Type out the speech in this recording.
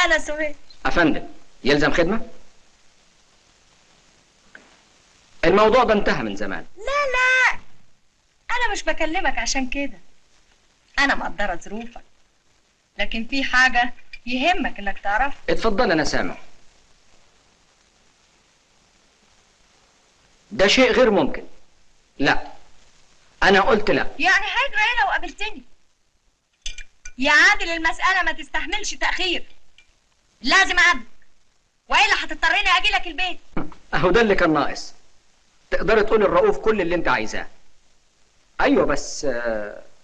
انا سهير افندم يلزم خدمه الموضوع ده انتهى من زمان لا لا انا مش بكلمك عشان كده انا مقدره ظروفك لكن في حاجه يهمك انك تعرفها اتفضل انا سامع ده شيء غير ممكن لا انا قلت لا يعني هيجرى ايه لو قابلتني يا عادل المساله ما تستحملش تاخير لازم اقابلك والا هتضطريني اجي لك البيت اهو ده اللي كان ناقص تقدري تقولي الرؤوف كل اللي انت عايزاه ايوه بس آه،